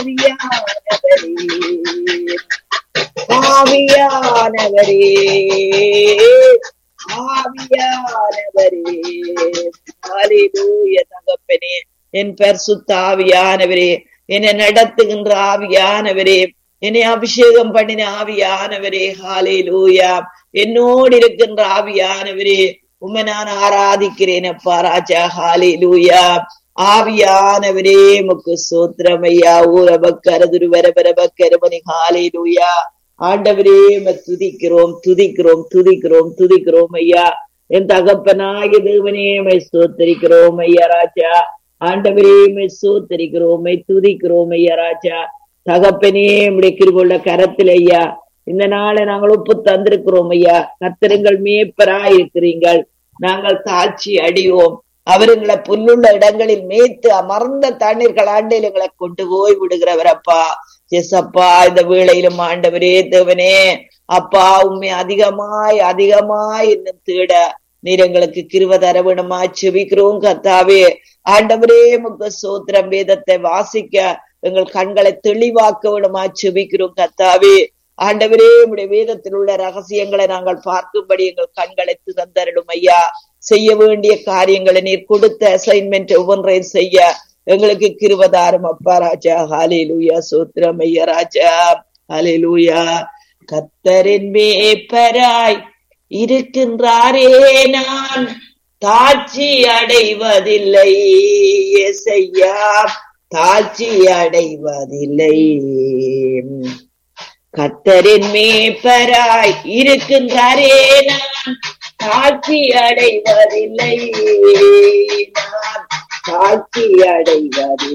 ஆவியானவரே ஆவியானவரே ஹalleluya தகப்பனே என் பரிசுத்த ஆவியானவரே என்னை நடத்துகின்ற ஆவியானவரே என்னை அபிஷேகம் பண்ணின ஆவியானவரே ஹalleluya என்னோடு இருக்கின்ற ஆவியானவரே உம்மை நான் ஆராதிக்கிறேன் அப்பா ராஜா ஹalleluya ஆவியானவரே முக்கு சோத்திரம் ஐயா ஊரபக்கரதுரு வரபரபக்கரமணி ஹalleluya ஆண்டவரே உம்மை துதிக்கிறோம் துதிக்கிறோம் துதிக்கிறோம் துதிக்கிறோம் ஐயா என் தகப்பனாகிய தேவனே உம்மை ஸ்தோத்தரிக்கிறோம் ஐயா ராஜா ஆண்டவரே உம்மை ஸ்தோத்தரிக்கிறோம் உம்மை துதிக்கிறோம் ஐயா ராஜா தகப்பனே உம்முடைய கிருபுள்ள கரத்தில் ஐயா இந்த நாளை நாங்கள் ஒப்பு தந்திருக்கிறோம் ஐயா கத்திரங்கள் மேய்ப்பராய் இருக்கிறீங்கள் நாங்கள் தாட்சி அடியோம் அவருங்களை புல்லுள்ள இடங்களில் மேய்த்து அமர்ந்த தண்ணீர்கள் ஆண்டில் எங்களை கொண்டு போய் விடுகிறவர் அப்பா எஸ் அப்பா இந்த வேளையிலும் ஆண்டவரே தேவனே அப்பா உண்மை அதிகமாய் அதிகமாய் இன்னும் தேட நீர் எங்களுக்கு கிருவ தர வேணுமா செபிக்கிறோம் கத்தாவே ஆண்டவரே முக சோத்திரம் வேதத்தை வாசிக்க எங்கள் கண்களை தெளிவாக்க வேணுமா செபிக்கிறோம் கத்தாவே ஆண்டவரே உடைய வேதத்தில் உள்ள ரகசியங்களை நாங்கள் பார்க்கும்படி எங்கள் கண்களை திறந்தரிடும் ஐயா செய்ய வேண்டிய காரியங்களை நீர் கொடுத்த அசைன்மெண்ட் ஒவ்வொன்றையும் செய்ய எங்களுக்கு கிருவதாரம் அப்பா ராஜா ஹாலே லூயா சோத்திரம் ஐயா ராஜா ஹாலே லூயா கத்தரின் மேப்பராய் இருக்கின்றாரே நான் தாட்சி அடைவதில்லை எசையா தாட்சி அடைவதில்லை கத்தரின் மேப்பராய் இருக்கின்றாரே நான் தாட்சி அடைவதில்லை நான் தாட்சி அடைவதில்லை